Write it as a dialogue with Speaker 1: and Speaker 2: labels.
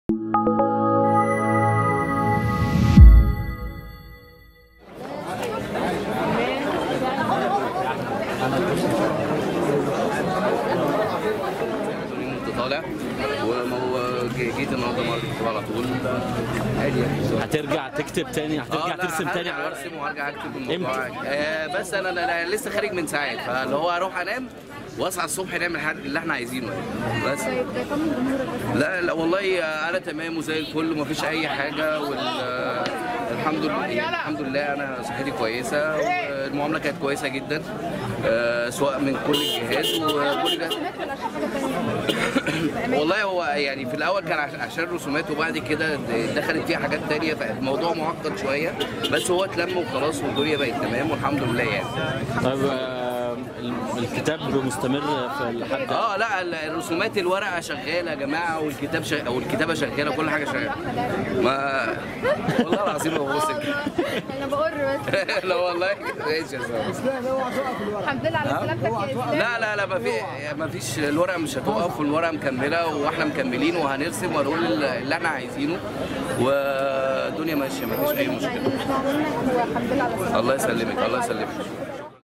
Speaker 1: كنت طالع وما هو جي- جيت النهارده مرة كنت على طول عادي يعني
Speaker 2: هترجع تكتب تاني هترجع
Speaker 1: اه لا
Speaker 2: ترسم تاني
Speaker 1: هرجع
Speaker 2: على الورق
Speaker 1: ارسم وهرجع اكتب الموضوع آه بس انا, أنا لسه خارج من ساعات فاللي هو اروح انام واصحى الصبح نعمل الحاجة اللي احنا عايزينه يعني. بس
Speaker 3: طيب طمن جمهورك بس
Speaker 1: لا لا والله انا تمام وزي الفل ومفيش اي حاجه وال الحمد لله يعني الحمد لله انا صحتي كويسه والمعامله كانت كويسه جدا آه، سواء من كل الجهات وكل ده
Speaker 3: رسومات ولا عشان حاجه ثانيه؟
Speaker 1: والله هو يعني في الاول كان عش- عشان رسومات وبعد كده دخلت فيها حاجات تانية فالموضوع معقد شويه بس هو اتلم وخلاص والدنيا بقت تمام والحمد لله يعني
Speaker 2: طيب آه، الكتاب مستمر في لحد
Speaker 1: اه لا ال- الرسومات الورقه شغاله يا جماعه والكتاب شغ... او الكتابه شغاله كل حاجه شغاله ما والله العظيم ما ببص كده.
Speaker 3: انا بقر بس
Speaker 1: لا والله ماشي يا زلمة.
Speaker 3: الحمد لله على سلامتك يا اسلام
Speaker 1: لا لا لا ما في ما فيش الورقه مش هتقف والورقه مكمله واحنا مكملين وهنرسم وهنقول اللي احنا عايزينه والدنيا ماشيه ما فيش اي مشكله
Speaker 3: نسمع منك والحمد لله على سلامتك
Speaker 1: الله يسلمك الله يسلمك